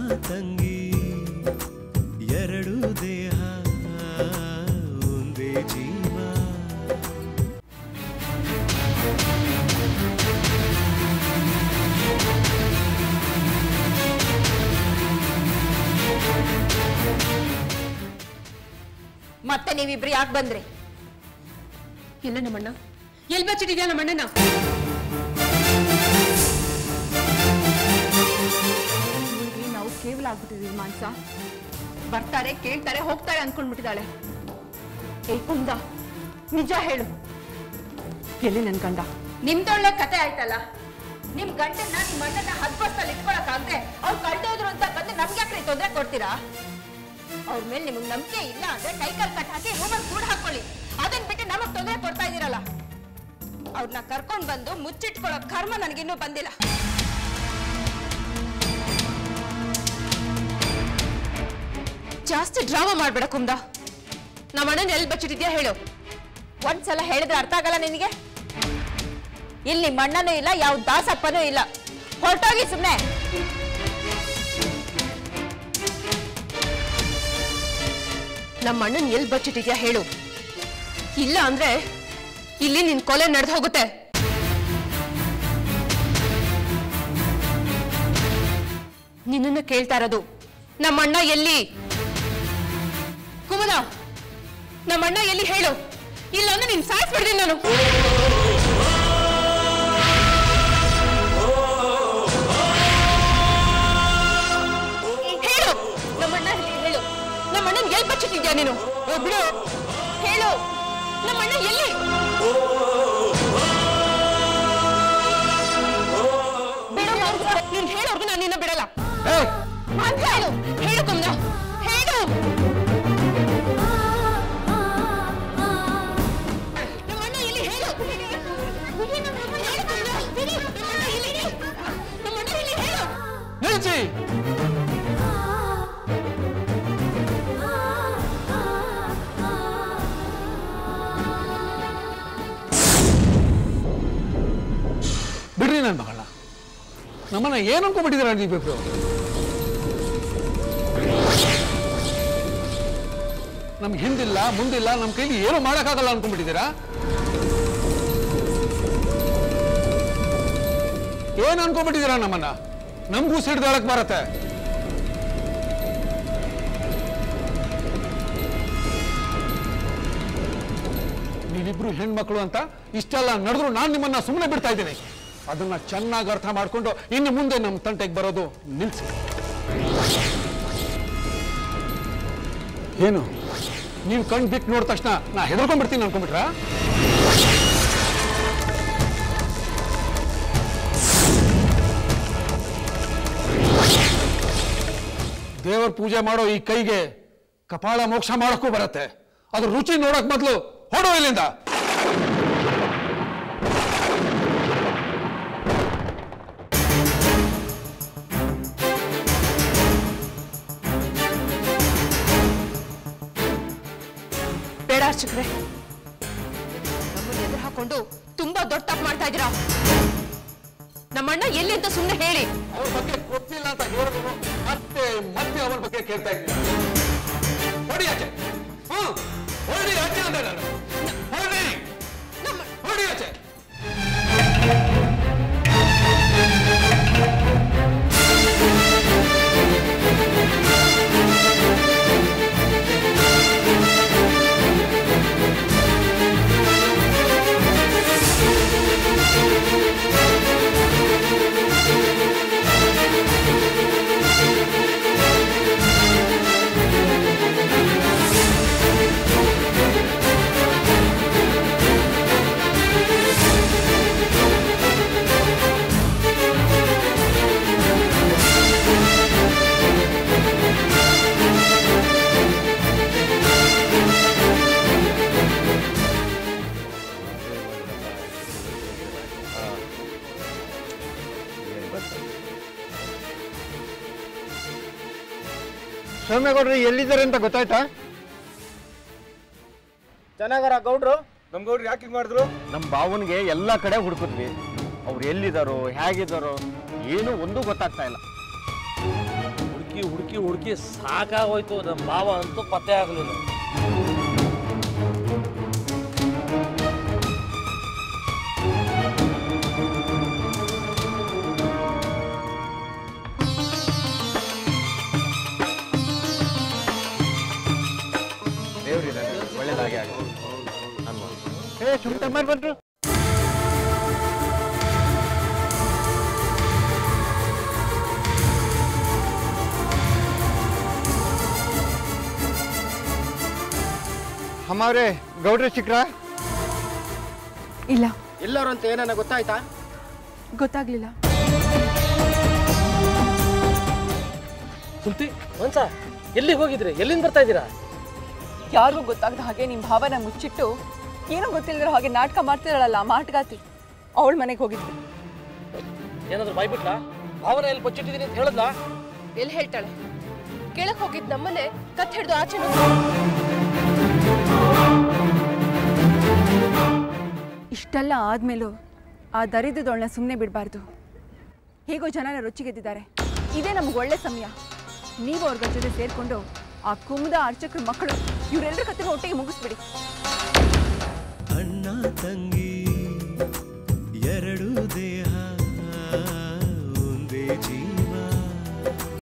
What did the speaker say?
ತಂಗಿ ಎರಡು ದೇಹ ಒಂದೇ ಜೀವ ಮತ್ತೆ ನೀವಿಬ್ರು ಯಾಕೆ ಬಂದ್ರಿ ಇಲ್ಲ ನಮ್ಮಣ್ಣ ಎಲ್ ಬಚ್ಚಿಟ್ಟಿದ್ಯಾ ನಮ್ಮಣ್ಣನ ಇವ್ರಿಗೆ ನಾವು ಕೇವಲ ಆಗ್ಬಿಟ್ಟಿದೀವಿ ಮಾನ್ಸ ಬರ್ತಾರೆ ಕೇಳ್ತಾರೆ ಹೋಗ್ತಾರೆ ಅನ್ಕೊಂಡ್ಬಿಟ್ಟಿದ್ದಾಳೆ ಏ ಕುಂದ ನಿಜ ಹೇಳು ಎಲ್ಲಿ ನನ್ ಗಂಡ ನಿಮ್ದೊಳ್ಳೆ ಕತೆ ಆಯ್ತಲ್ಲ ನಿಮ್ ಗಂಡನ್ನ ನಿಮ್ ಅಣ್ಣನ ಹದ್ಬಸ್ತಲ್ಲಿ ಇಟ್ಕೊಳಕ್ಕಾಗ್ದೆ ಅವ್ರು ಕಳ್ದೋದ್ರು ಅಂತ ಬಂದು ನಮ್ಗೆ ಯಾಕ್ರಿ ತೊಂದರೆ ಕೊಡ್ತೀರಾ ಅವ್ರ ಮೇಲೆ ನಿಮಗ್ ನಂಬಿಕೆ ಇಲ್ಲ ಅಂದ್ರೆ ಕೈ ಕಾಲ್ ಕಟ್ ಹಾಕಿ ರೂಮಲ್ಲಿ ಕೂಡ ಹಾಕೊಳ್ಳಿ ಅದನ್ ಬಿಟ್ಟು ನಮಗ್ ತೊಂದರೆ ಕೊಡ್ತಾ ಇದೀರಲ್ಲ ಅವ್ರನ್ನ ಕರ್ಕೊಂಡ್ ಬಂದು ಮುಚ್ಚಿಟ್ಕೊಳ್ಳೋ ಕರ್ಮ ನನಗಿನ್ನೂ ಬಂದಿಲ್ಲ ಜಾಸ್ತಿ ಡ್ರಾಮಾ ಮಾಡ್ಬೇಡ ಕುಂದ ನಮ್ಮ ಅಣ್ಣನ ಎಲ್ ಬಚ್ಚಿಟ್ಟಿದ್ಯಾ ಹೇಳು ಒಂದ್ಸಲ ಹೇಳಿದ್ರೆ ಅರ್ಥ ಆಗಲ್ಲ ನಿನಗೆ ಇಲ್ಲಿ ಮಣ್ಣನೂ ಇಲ್ಲ ಯಾವ ದಾಸಪ್ಪನೂ ಇಲ್ಲ ಹೊರಟೋಗಿ ಸುಮ್ನೆ ನಮ್ಮ ಅಣ್ಣನ್ ಎಲ್ ಬಚ್ಚಿಟ್ಟಿದ್ಯಾ ಹೇಳು ಇಲ್ಲ ಅಂದ್ರೆ ಇಲ್ಲಿ ನಿನ್ ಕೊಲೆ ನಡೆದು ಹೋಗುತ್ತೆ ನಿನ್ನನ್ನು ಕೇಳ್ತಾ ಇರೋದು ನಮ್ಮ ಅಣ್ಣ ಎಲ್ಲಿ ಕುಮಲ ನಮ್ಮ ಅಣ್ಣ ಎಲ್ಲಿ ಹೇಳು ಇಲ್ಲ ಅಂದ್ರೆ ನೀನ್ ಸಾಯಿಸ್ಬಿಡ್ತೀನಿ ನಾನು ಹೇಳು ನಮ್ಮಣ್ಣ ಎಲ್ಲಿ ಹೇಳು ನಮ್ಮಣ್ಣನ್ ಎಲ್ಲಿ ಬಚ್ಚಿಟ್ಟಿದ್ಯಾ ನೀನು ಏ, ಬಿಡು ಹೇಳು ನಮ್ಮಣ್ಣ ಎಲ್ಲಿ ಬಿಡು ಮಾಂಸ. ನೀನ್ ಹೇಳೋರ್ಗು ನಾನು ನಿನ್ನ ಬಿಡಲ್ಲ ಮಾಂಸ, ಹೇಳು ಹೇಳು ಕುಂದ ಹೇಳು ನಮ್ಮಣ್ಣ ಎಲ್ಲಿ ಹೇಳು ಹೇಳು ಕುಂದ. ನಮ್ಮಣ್ಣ ಎಲ್ಲಿ? ನಮ್ಮಣ್ಣ ಎಲ್ಲಿ ಹೇಳು ನಿಲ್ಸಿ ಬಿಡ್ರಿ ನನ್ನ ಮಗಳ ನಮ್ಮನ್ನ ಏನು ಅನ್ಕೊಂಡ್ಬಿಟ್ಟಿದ್ದೀರ ನೀವಿಬ್ರು ನಮ್ಗೆ ಹಿಂದಿಲ್ಲ ಮುಂದಿಲ್ಲ ನಮ್ಮ ಕೈಲಿ ಏನು ಮಾಡೋಕ್ಕಾಗಲ್ಲ ಅನ್ಕೊಂಡ್ಬಿಟ್ಟಿದ್ದೀರಾ ಏನು ಅನ್ಕೊಂಡ್ಬಿಟ್ಟಿದ್ದೀರಾ ನಮ್ಮನ್ನ ನಮಗೂ ಸಿಡ್ದಾಳಕ್ ಬರತ್ತೆ ನೀವಿಬ್ರು ಹೆಣ್ಮಕ್ಳು ಅಂತ ಇಷ್ಟೆಲ್ಲ ನಡೆದ್ರು ನಾನು ನಿಮ್ಮನ್ನ ಸುಮ್ಮನೆ ಬಿಡ್ತಾ ಇದ್ದೀನಿ ಅದನ್ನ ಚೆನ್ನಾಗಿ ಅರ್ಥ ಮಾಡ್ಕೊಂಡು ಇನ್ನು ಮುಂದೆ ನಮ್ಮ ತಂಟೆಗೆ ಬರೋದು ನಿಲ್ಸಿ ಏನು ನೀವು ಕಣ್ ಬಿಟ್ಟು ನೋಡಿದ ತಕ್ಷಣ ನಾ ಹೆದರ್ಕೊಂಡ್ಬಿಡ್ತೀನಿ ಅನ್ಕೊಂಡ್ಬಿಟ್ರಾ ದೇವರ ಪೂಜೆ ಮಾಡೋ ಈ ಕೈಗೆ ಕಪಾಳ ಮೋಕ್ಷ ಮಾಡೋಕ್ಕೂ ಬರತ್ತೆ ಅದ್ರ ರುಚಿ ನೋಡಕ್ ಮೊದಲು ಹೊಡೋ ಇಲ್ಲಿಂದ ಬೇಡ ಅರ್ಚಕ್ರೆ ನಮ್ಮನ್ನ ಎದುರು ಹಾಕೊಂಡು ತುಂಬಾ ದೊಡ್ಡ ತಪ್ಪು ಮಾಡ್ತಾ ಇದ್ದೀರಾ ನಮ್ಮಣ್ಣ ಎಲ್ಲಿ ಅಂತ ಸುಮ್ಮನೆ ಹೇಳಿ ಅವ್ರ ಬಗ್ಗೆ ಗೊತ್ತಿಲ್ಲ ಅಂತ ಹೇಳಿದ್ರು ಮತ್ತೆ ಮತ್ತೆ ಅವರ ಬಗ್ಗೆ ಕೇಳ್ತಾ ಇದ್ದೀನಿ ಹೊಡಿ ಆಚೆ ಹ್ಮ್ ಹೊಡಿ ಆಚೆ ಅಂದೆ ನಾನು ಹೊಡಿ ನಮ್ಮ ಹೊಡಿ ಆಚೆ ಸೋಮೇಗೌಡರು ಎಲ್ಲಿದ್ದಾರೆ ಅಂತ ಗೊತ್ತಾಯ್ತಾ ಚೆನ್ನಾಗರ ಗೌಡ್ರು ನಮ್ ಗೌಡ್ರು ಯಾಕೆ ಹಿಂಗ್ ಮಾಡಿದ್ರು ನಮ್ಮ ಬಾವನ್ಗೆ ಎಲ್ಲ ಕಡೆ ಹುಡುಕಿದ್ವಿ ಅವ್ರು ಎಲ್ಲಿದ್ದಾರೋ ಹೇಗಿದ್ದಾರೋ ಏನು ಒಂದೂ ಗೊತ್ತಾಗ್ತಾ ಇಲ್ಲ ಹುಡುಕಿ ಹುಡುಕಿ ಹುಡುಕಿ ಸಾಕಾಗೋಯ್ತು ನಮ್ಮ ಭಾವ ಅಂತೂ ಪತ್ತೆ ಆಗಲಿಲ್ಲ ದೇವ್ರಿದ್ದಾನೆ ಒಳ್ಳೇದಾಗೆ ಆಗುತ್ತೆ ಅಲ್ವಾ ಏ ಸುಮ್ತಮ್ಮ ಬಂದ್ರು ಅಮ್ಮವ್ರೆ ಗೌಡ್ರೆ ಸಿಕ್ರಾ ಇಲ್ಲ ಎಲ್ಲರೂ ಅಂತ ಏನನ್ನ ಗೊತ್ತಾಯ್ತಾ ಗೊತ್ತಾಗ್ಲಿಲ್ಲ ಸುಲ್ತಿ ಮನ್ಸ ಎಲ್ಲಿಗೆ ಹೋಗಿದ್ರಿ ಎಲ್ಲಿಂದ ಬರ್ತಾ ಇದ್ದೀರಾ ಯಾರಿಗೂ ಗೊತ್ತಾಗದ ಹಾಗೆ ನಿಮ್ಮ ಭಾವನ ಮುಚ್ಚಿಟ್ಟು ಏನೋ ಗೊತ್ತಿಲ್ಲದಿರೋ ಹಾಗೆ ನಾಟಕ ಮಾಡ್ತಿರಲ್ಲ ಮಾಟಗಾತಿ ಅವಳ ಮನೆಗೆ ಹೋಗಿದ್ವಿ ಏನಾದ್ರು ಬಾಯ್ಬಿಟ್ಲಾ ಭಾವನ ಎಲ್ಲಿ ಬಚ್ಚಿಟ್ಟಿದ್ದೀನಿ ಅಂತ ಹೇಳದ್ಲಾ ಎಲ್ಲಿ ಹೇಳ್ತಾಳೆ ಕೇಳಕ್ ಹೋಗಿದ್ ನಮ್ಮನೆ ಕತ್ ಹಿಡ್ದು ಆಚೆ ಇಷ್ಟೆಲ್ಲ ಆದ್ಮೇಲೂ ಆ ದರಿದ್ರದೊಳನ್ನ ಸುಮ್ಮನೆ ಬಿಡಬಾರ್ದು ಹೇಗೋ ಜನನ ರುಚಿಗೆದ್ದಿದ್ದಾರೆ ಇದೇ ನಮ್ಗೆ ಒಳ್ಳೆ ಸಮಯ ನೀವು ಅವ್ರ ಜೊತೆ ಸೇರಿಕೊಂಡು ಆ ಕುಮುದ ಅರ್ಚಕರ ಮಕ್ಕಳು ಇವರೆಲ್ಲರ ಕತ್ತಿನ ಒಟ್ಟಿಗೆ ಮುಗಿಸ್ಬಿಡಿ ಅಣ್ಣ ತಂಗಿ